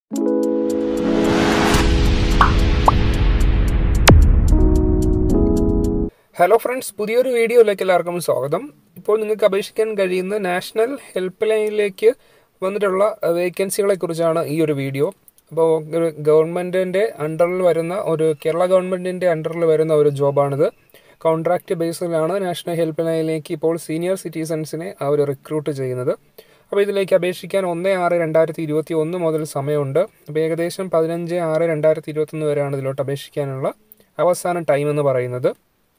hello friends പുതിയൊരു വീഡിയോയിലേക്ക് എല്ലാവർക്കും സ്വാഗതം ഇപ്പോൾ നിങ്ങൾക്ക് അപേക്ഷിക്കാൻ കഴിയുന്ന നാഷണൽ ഹെൽപ്പ് ലൈനിലേക്ക് വന്നിട്ടുള്ള വേക്കൻസികളെ കുറിച്ചാണ് ഈ ഒരു വീഡിയോ അപ്പോൾ ഒരു ഗവൺമെൻറ്റിൻ്റെ അണ്ടറിൽ വരുന്ന ഒരു കേരള ഗവൺമെൻറ്റിൻ്റെ അണ്ടറിൽ വരുന്ന ഒരു ജോബാണിത് കോൺട്രാക്റ്റ് ബേസിലാണ് നാഷണൽ ഹെൽപ്പ് ലൈനിലേക്ക് ഇപ്പോൾ സീനിയർ സിറ്റിസൺസിനെ അവർ റിക്രൂട്ട് ചെയ്യുന്നത് അപ്പോൾ ഇതിലേക്ക് അപേക്ഷിക്കാൻ ഒന്ന് ആറ് രണ്ടായിരത്തി ഇരുപത്തി ഒന്ന് മുതൽ സമയമുണ്ട് അപ്പോൾ ഏകദേശം പതിനഞ്ച് ആറ് രണ്ടായിരത്തി ഇരുപത്തൊന്ന് വരെയാണ് ഇതിലോട്ട് അപേക്ഷിക്കാനുള്ള അവസാന ടൈം എന്ന് പറയുന്നത്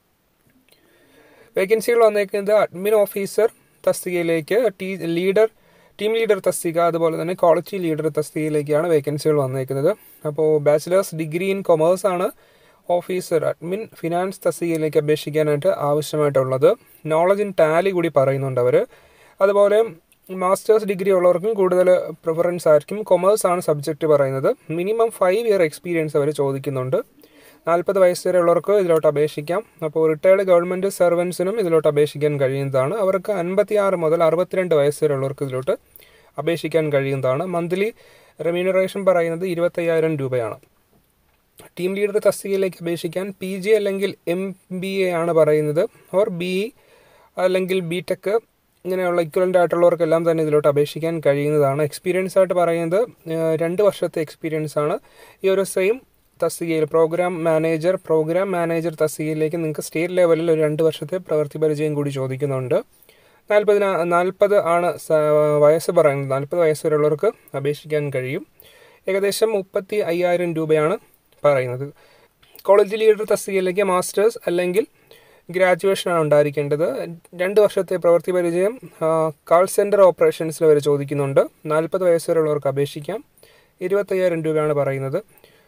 വേക്കൻസികൾ വന്നേക്കുന്നത് അഡ്മിൻ ഓഫീസർ തസ്തികയിലേക്ക് ടീ ലീഡർ ടീം ലീഡർ തസ്തിക അതുപോലെ തന്നെ ക്വാളിറ്റി ലീഡർ തസ്തികയിലേക്കാണ് വേക്കൻസികൾ വന്നേക്കുന്നത് അപ്പോൾ ബാച്ചിലേഴ്സ് ഡിഗ്രി ഇൻ കൊമേഴ്സ് ആണ് ഓഫീസർ അഡ്മിൻ ഫിനാൻസ് തസ്തികയിലേക്ക് അപേക്ഷിക്കാനായിട്ട് ആവശ്യമായിട്ടുള്ളത് നോളജ് ഇൻ ടാലി കൂടി പറയുന്നുണ്ട് അവർ അതുപോലെ മാസ്റ്റേഴ്സ് ഡിഗ്രി ഉള്ളവർക്കും കൂടുതൽ പ്രിഫറൻസ് ആയിരിക്കും കൊമേഴ്സ് ആണ് സബ്ജക്റ്റ് പറയുന്നത് മിനിമം ഫൈവ് ഇയർ എക്സ്പീരിയൻസ് അവർ ചോദിക്കുന്നുണ്ട് നാൽപ്പത് വയസ്സ് വരെ ഉള്ളവർക്ക് ഇതിലോട്ട് അപേക്ഷിക്കാം അപ്പോൾ റിട്ടയർഡ് ഗവൺമെൻറ് സർവൻസിനും ഇതിലോട്ട് അപേക്ഷിക്കാൻ കഴിയുന്നതാണ് അവർക്ക് അൻപത്തി ആറ് മുതൽ അറുപത്തിരണ്ട് വയസ്സ് വരെ ഉള്ളവർക്ക് ഇതിലോട്ട് അപേക്ഷിക്കാൻ കഴിയുന്നതാണ് മന്ത്ലി റെമ്യൂണറേഷൻ പറയുന്നത് ഇരുപത്തയ്യായിരം രൂപയാണ് ടീം ലീഡർ തസ്തികയിലേക്ക് അപേക്ഷിക്കാൻ പി ജി അല്ലെങ്കിൽ എം ബി എ ആണ് പറയുന്നത് ഓർ ബി ഇ അല്ലെങ്കിൽ ബി ടെക് ഇങ്ങനെയുള്ള ഇക്വലൻ്റ് ആയിട്ടുള്ളവർക്കെല്ലാം തന്നെ ഇതിലോട്ട് അപേക്ഷിക്കാൻ കഴിയുന്നതാണ് എക്സ്പീരിയൻസ് ആയിട്ട് പറയുന്നത് രണ്ട് വർഷത്തെ എക്സ്പീരിയൻസ് ആണ് ഈ ഒരു സെയിം തസ്തികയിൽ പ്രോഗ്രാം മാനേജർ പ്രോഗ്രാം മാനേജർ തസ്തികയിലേക്ക് നിങ്ങൾക്ക് സ്റ്റേറ്റ് ലെവലിൽ ഒരു രണ്ട് വർഷത്തെ പ്രവൃത്തി പരിചയം കൂടി ചോദിക്കുന്നുണ്ട് നാൽപ്പതിന നാൽപ്പത് ആണ് വയസ്സ് പറയുന്നത് നാൽപ്പത് വയസ്സ് വരെയുള്ളവർക്ക് അപേക്ഷിക്കാൻ കഴിയും ഏകദേശം മുപ്പത്തി അയ്യായിരം രൂപയാണ് പറയുന്നത് കോളേജ് ലീഡർ തസ്തികയിലേക്ക് മാസ്റ്റേഴ്സ് അല്ലെങ്കിൽ ഗ്രാജുവേഷനാണ് ഉണ്ടായിരിക്കേണ്ടത് രണ്ട് വർഷത്തെ പ്രവൃത്തി പരിചയം കാൾ സെൻറ്റർ ഓപ്പറേഷൻസിൽ വരെ ചോദിക്കുന്നുണ്ട് നാൽപ്പത് വയസ്സ് വരെയുള്ളവർക്ക് അപേക്ഷിക്കാം ഇരുപത്തയ്യായിരം രൂപയാണ് പറയുന്നത്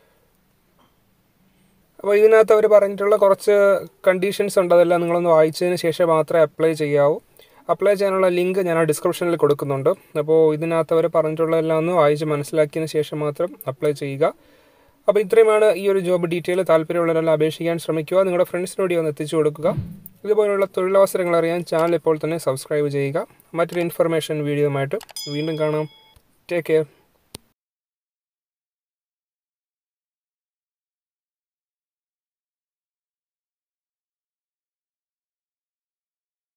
അപ്പോൾ ഇതിനകത്ത് അവർ പറഞ്ഞിട്ടുള്ള കുറച്ച് കണ്ടീഷൻസ് ഉണ്ട് അതെല്ലാം നിങ്ങളൊന്ന് വായിച്ചതിന് ശേഷം മാത്രമേ അപ്ലൈ ചെയ്യാവൂ അപ്ലൈ ചെയ്യാനുള്ള ലിങ്ക് ഞാൻ ആ ഡിസ്ക്രിപ്ഷനിൽ കൊടുക്കുന്നുണ്ട് അപ്പോൾ ഇതിനകത്ത് അവർ പറഞ്ഞിട്ടുള്ള എല്ലാം ഒന്ന് വായിച്ച് മനസ്സിലാക്കിയതിന് ശേഷം മാത്രം അപ്ലൈ ചെയ്യുക അപ്പോൾ ഇത്രയുമാണ് ഈ ഒരു ജോബ് ഡീറ്റെയിൽ താല്പര്യമുള്ളവരെല്ലാം അപേക്ഷിക്കാൻ ശ്രമിക്കുക നിങ്ങളുടെ ഫ്രണ്ട്സിനോട് ഒന്ന് എത്തിച്ചു കൊടുക്കുക ഇതുപോലുള്ള തൊഴിലവസരങ്ങൾ അറിയാൻ ചാനൽ ഇപ്പോൾ തന്നെ സബ്സ്ക്രൈബ് ചെയ്യുക മറ്റൊരു ഇൻഫർമേഷൻ വീഡിയോയുമായിട്ട് വീണ്ടും കാണാം ടേക്ക് കെയർ